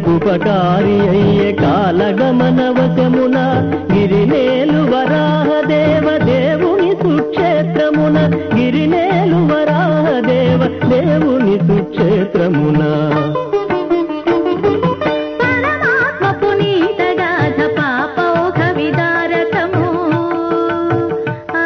ఉపకారి అయ్యే కాలగమనవశమున గిరినేలు వరాహ దేవ దేవుని సుక్షేత్రమున గిరినేలు వరాహ దేవ దేవుని సుక్షేత్రమున పరమాత్మ పునీత గాథ పాపౌఘ విదారకము ఆ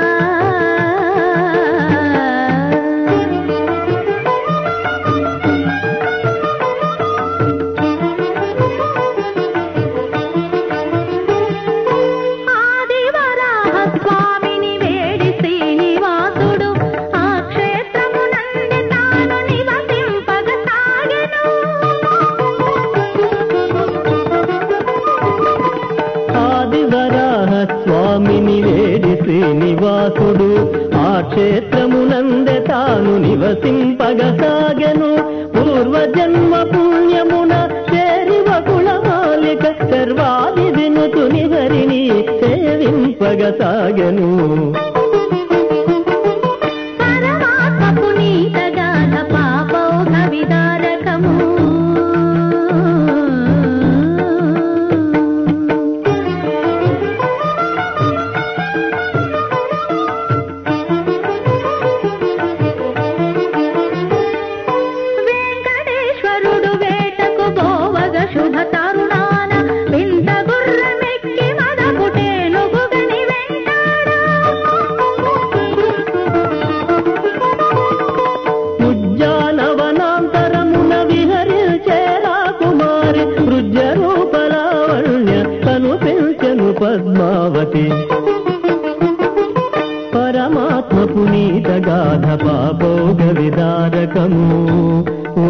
ఆదివరాహ స్వామిని వేడి శ్రీనివాసుడు ఆ క్షేత్రమునందు తాను నివసింపగ ఆదివరాహ స్వామిని వేడి శ్రీనివాసుడు ఆ క్షేత్రమునందె తాను నివసింపగ సాగెను పూర్వజన్మ పుణ్యమున చేరి వకుల మాలిక సర్వాది వినుతుని హరిని సేవింపగ సాగెను పరమాత్మ పునీత గాథ పాపౌఘ విదారకము వెంకటేశ్వరుడు వేటకు పోవగ శుభ తరుణాన వింత గుర్రమెక్కి మదపుటేనుగుగని వెంటాడా ఉద్యానవనాంతరమున విహరించే రాకుమారి వృద్ధ రూపలావణ్య తను పెంచెను పద్మావతి పరమాత్మ పునీత గాథ పాపోగ విదారకము ఓ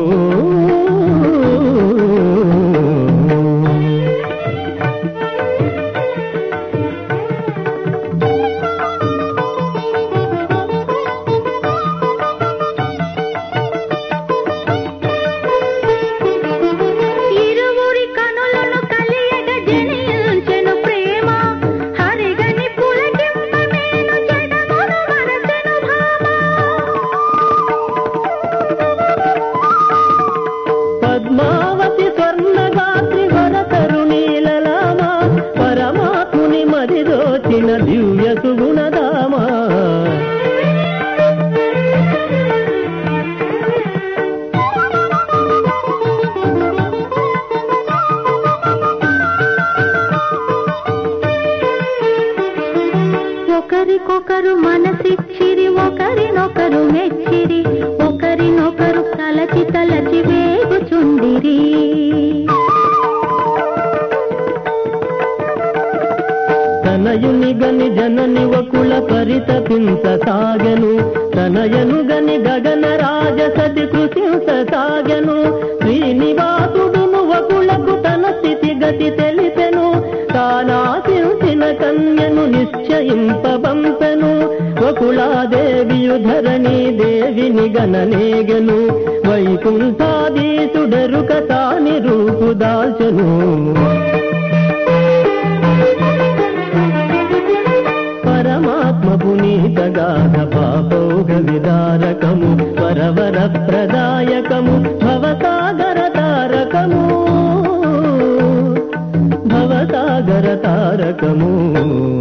ఇరువురి కనులను కలియగ జనించెను ప్రేమ హరిగని పులకింపమేను జడమును మరచెను భామ పద్మావతి స్వర్ణగాత్రి వరతరుణీలలామ పరమాత్ముని మదిదోచిన దివ్య సుగుణదామా ఒకరికొకరు మనసిచ్చిరి ఒకరినొకరు మెచ్చిరి ఒకరినొకరు తలచి తలచి వేగుచుండిరి తనయుని గని జనని వకుల పరితపించ సాగను తనయను గని గగన రాజసతి కృషించ సాగను శ్రీనివాసుడును వకులకు తన స్థితి గతి తెలిపెను తానాశించిన కన్యను నిశ్చయింపబంపెను వకులాదేవియు ధరణి దేవిని గణనేగను వైకుంఠాదీసుడరుక తాని రూపు దాల్చెను పరమాత్మ పునీత గాథ పాపోగ విదారకము వరవర ప్రదాయకము భవసాగర తారకము భవసాగర తారకము